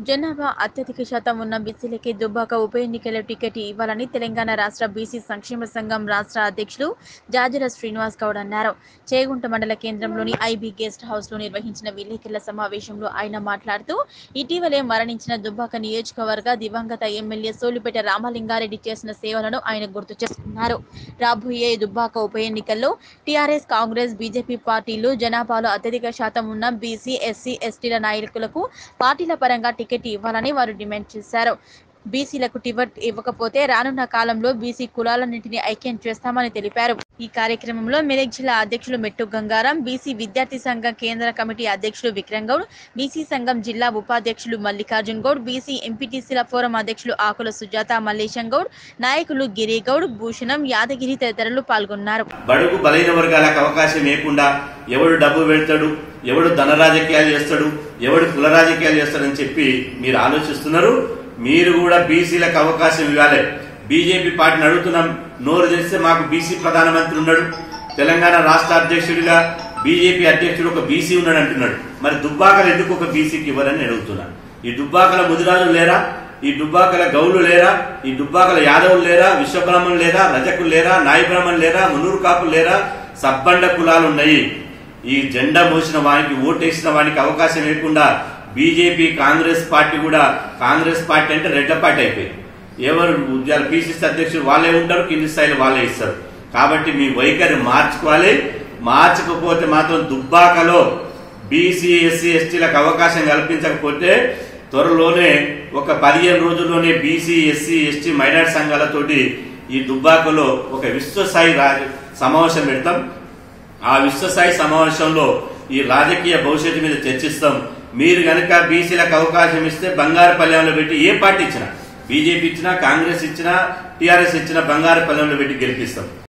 జనాభా అత్యధిక శాతం ఉన్న బీసీలకి దుబ్బాక ఉప ఎన్నికల టికెట్ ఇవ్వాలని తెలంగాణ రాష్ట్ర బీసీ సంక్షేమ సంఘం రాష్ట్ర అధ్యక్షులు జాజుల శ్రీనివాస్ గౌడ్ అన్నారు చేగుంట మండల కేంద్రంలోని ఐబీ గెస్ట్ హౌస్ లో నిర్వహించిన విలేకరుల సమావేశంలో ఆయన మాట్లాడుతూ ఇటీవలే మరణించిన దుబ్బాక నియోజకవర్గ దివంగత ఎమ్మెల్యే సోలిపేట రామలింగారెడ్డి చేసిన సేవలను ఆయన గుర్తు చేసుకున్నారు రాబోయే దుబ్బాక ఉప ఎన్నికల్లో టీఆర్ఎస్ కాంగ్రెస్ బీజేపీ పార్టీలు జనాభాలో అత్యధిక శాతం ఉన్న బీసీ ఎస్సీ ఎస్టీల నాయకులకు పార్టీల పరంగా టికెట్ ఇవ్వాలని వారు డిమాండ్ చేశారు బీసీలకు టికెట్ ఇవ్వకపోతే రానున్న కాలంలో బీసీ కులాలన్నింటినీ ఐక్యం చేస్తామని తెలిపారు ఈ కార్యక్రమంలో మెదక్ జిల్లా అధ్యక్షులు మెట్టు గంగారాం బీసీ విద్యార్థి సంఘం కేంద్ర కమిటీ అధ్యక్షులు విక్రమ్ గౌడ్ బీసీ సంఘం జిల్లా ఉపాధ్యక్షులు మల్లికార్జున్ గౌడ్ బీసీ ఎంపీటీసీల ఫోరం అధ్యక్షులు ఆకుల సుజాత మల్లేశం గౌడ్ నాయకులు గిరిగౌడ్ భూషణం యాదగిరి తదితరులు పాల్గొన్నారు బడుగు బలైన వర్గాలకు అవకాశం ఇవ్వకుండా ఎవడు డబ్బు పెడతాడు ఎవడు ధన రాజకీయాలు చేస్తాడు ఎవడు కుల రాజకీయాలు చేస్తాడని చెప్పి మీరు ఆలోచిస్తున్నారు మీరు కూడా బీసీలకు అవకాశం ఇవ్వాలి బీజేపీ పార్టీని అడుగుతున్నాం నోరు తెరిస్తే మాకు బీసీ ప్రధానమంత్రి ఉన్నాడు తెలంగాణ రాష్ట్ర అధ్యక్షుడిగా బీజేపీ అధ్యక్షుడు ఒక బీసీ ఉన్నాడు అంటున్నాడు మరి దుబ్బాకలు ఎందుకు ఒక బీసీకి ఇవ్వరని అడుగుతున్నాను ఈ దుబ్బాకల ముదిరాజులు లేరా ఈ దుబ్బాకల గౌలు లేరా ఈ దుబ్బాకల యాదవులు లేరా విశ్వబ్రహ్మణులు లేరా రజకులు లేరా నాయ బ్రాహ్మణులు లేరా మున్నూరు కాపులు లేరా సబ్బండ కులాలు ఉన్నాయి ఈ జెండా మోసిన వానికి ఓటేసిన వానికి అవకాశం లేకుండా బీజేపీ కాంగ్రెస్ పార్టీ కూడా కాంగ్రెస్ పార్టీ అంటే రెడ్ల పార్టీ అయిపోయింది ఎవరు ఉద్యోగాలు పీసీసీ అధ్యక్షుడు వాళ్ళే ఉంటారు కింది స్థాయిలో వాళ్ళే ఇస్తారు కాబట్టి మీ వైఖరి మార్చుకోవాలి మార్చకపోతే మాత్రం దుబ్బాకలో బీసీ ఎస్సీ ఎస్టీలకు అవకాశం కల్పించకపోతే త్వరలోనే ఒక పదిహేను రోజుల్లోనే బీసీ ఎస్సీ ఎస్టీ మైనార్టీ సంఘాలతోటి ఈ దుబ్బాకలో ఒక విశ్వస్థాయి రా- సమావేశం పెడతాం ఆ విశ్వస్థాయి సమావేశంలో ఈ రాజకీయ భవిష్యత్తు మీద చర్చిస్తాం మీరు గనక బీసీలకు అవకాశం ఇస్తే బంగారు పల్లెంలో పెట్టి ఏ పార్టీ ఇచ్చినా బీజేపీ ఇచ్చినా కాంగ్రెస్ ఇచ్చినా టీఆర్ఎస్ ఇచ్చినా బంగారు పల్లెంలో పెట్టి గెలిపిస్తాం